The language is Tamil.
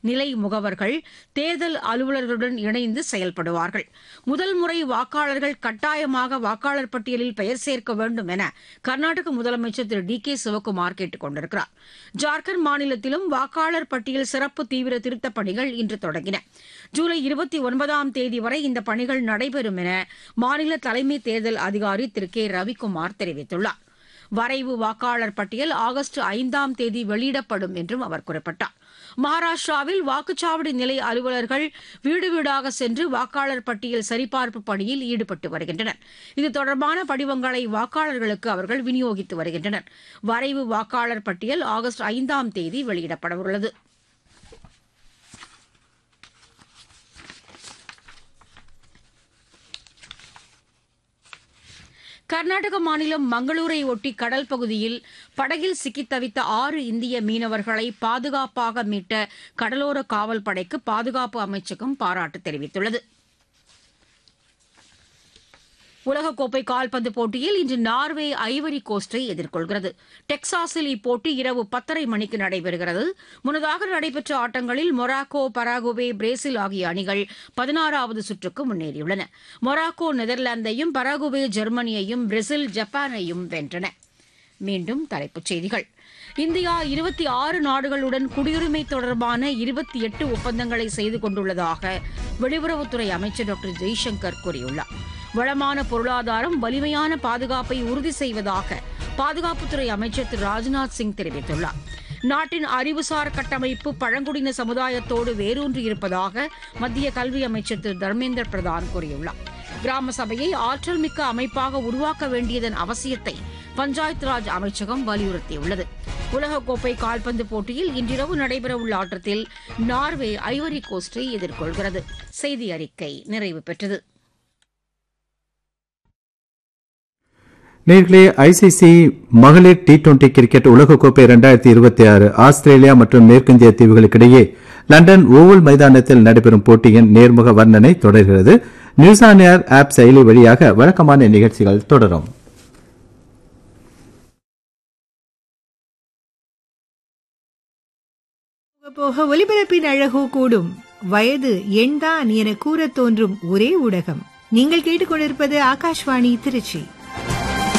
நிலை முகவர்கள் தேர்தல் அலுவலர்களுடன் இணைந்து செயல்படுவார்கள் முதல் முறை வாக்காளர்கள் கட்டாயமாக வாக்காளர் பட்டியலில் பெயர் சேர்க்க வேண்டும் என கர்நாடக முதலமைச்சர் திரு டி கே சிவக்குமார் கேட்டுக் கொண்டிருக்கிறார் ஜார்க்கண்ட் மாநிலத்திலும் வாக்காளர் பட்டியல் சிறப்பு தீவிர திருத்தப் பணிகள் இன்று தொடங்கின ஜூலை இருபத்தி ஒன்பதாம் தேதி வரை இந்த பணிகள் நடைபெறும் என மாநில தலைமை தேர்தல் அதிகாரி திரு கே ரவிக்குமார் தெரிவித்துள்ளார் வரைவு வாக்காளர் பட்டியல் ஆகஸ்ட் ஐந்தாம் தேதி வெளியிடப்படும் என்றும் அவர் குறிப்பிட்டார் மகாராஷ்டிராவில் வாக்குச்சாவடி நிலை அலுவலர்கள் வீடு வீடாக சென்று வாக்காளர் பட்டியல் சரிபார்ப்பு பணியில் ஈடுபட்டு வருகின்றனர் இது தொடர்பான படிவங்களை வாக்காளர்களுக்கு அவர்கள் விநியோகித்து வருகின்றனர் வரைவு வாக்காளர் பட்டியல் ஆகஸ்ட் ஐந்தாம் தேதி வெளியிடப்படவுள்ளது கர்நாடக மாநிலம் மங்களூரை ஒட்டி கடல் பகுதியில் படகில் சிக்கித் தவித்த ஆறு இந்திய மீனவர்களை பாதுகாப்பாக மீட்ட கடலோர காவல் படைக்கு பாதுகாப்பு அமைச்சகம் பாராட்டு தெரிவித்துள்ளது உலகக்கோப்பை கால்பந்து போட்டியில் இன்று நார்வே ஐவரி கோஸ்டை எதிர்கொள்கிறது டெக்சாஸில் இப்போட்டி இரவு பத்தரை மணிக்கு நடைபெறுகிறது முன்னதாக நடைபெற்ற ஆட்டங்களில் மொராக்கோ பராகுவே பிரேசில் ஆகிய அணிகள் பதினாறாவது சுற்றுக்கு முன்னேறியுள்ளன மொராக்கோ நெதர்லாந்தையும் பராகுவே ஜெர்மனியையும் பிரேசில் ஜப்பானையும் வென்றன மீண்டும் தலைப்புச் செய்திகள் இந்தியா இருபத்தி ஆறு நாடுகளுடன் குடியுரிமை தொடர்பான இருபத்தி எட்டு ஒப்பந்தங்களை செய்து கொண்டுள்ளதாக வெளியுறவுத்துறை அமைச்சர் டாக்டர் ஜெய்சங்கர் கூறியுள்ளார் வளமான பொருளாதாரம் வலிமையான பாதுகாப்பை உறுதி செய்வதாக பாதுகாப்புத்துறை அமைச்சர் திரு ராஜ்நாத் சிங் தெரிவித்துள்ளார் நாட்டின் அறிவுசார் கட்டமைப்பு பழங்குடியின சமுதாயத்தோடு வேரூன்றி இருப்பதாக மத்திய கல்வி அமைச்சர் திரு தர்மேந்திர பிரதான் கூறியுள்ளார் கிராம சபையை ஆற்றல் மிக்க அமைப்பாக உருவாக்க வேண்டியதன் அவசியத்தை பஞ்சாயத் ராஜ் அமைச்சகம் வலியுறுத்தியுள்ளது உலகக்கோப்பை கால்பந்து போட்டியில் இன்றிரவு நடைபெறவுள்ள ஆட்டத்தில் நார்வே ஐவரி கோஸ்டை எதிர்கொள்கிறது செய்தி அறிக்கை நிறைவு பெற்றது நேர்களே ஐசிசி மகளிர் டி டுவெண்டி கிரிக்கெட் உலகக்கோப்பை இரண்டாயிரத்தி இருபத்தி ஆறு ஆஸ்திரேலியா மற்றும் மேற்கிந்திய தீவுகளுக்கிடையே லண்டன் ஓவல் மைதானத்தில் நடைபெறும் போட்டியின் நேர்முக வர்ணனை தொடர்கிறது நியூஸ் ஆன் ஏர் ஆப் செயலி வழியாக வழக்கமான நிகழ்ச்சிகள் தொடரும் போக போக ஒலிபரப்பின் அழகோ கூடும் வயது எண்தான் என கூறத் தோன்றும் ஒரே ஊடகம் நீங்கள் கேட்டுக்கொண்டிருப்பது ஆகாஷ்வாணி திருச்சி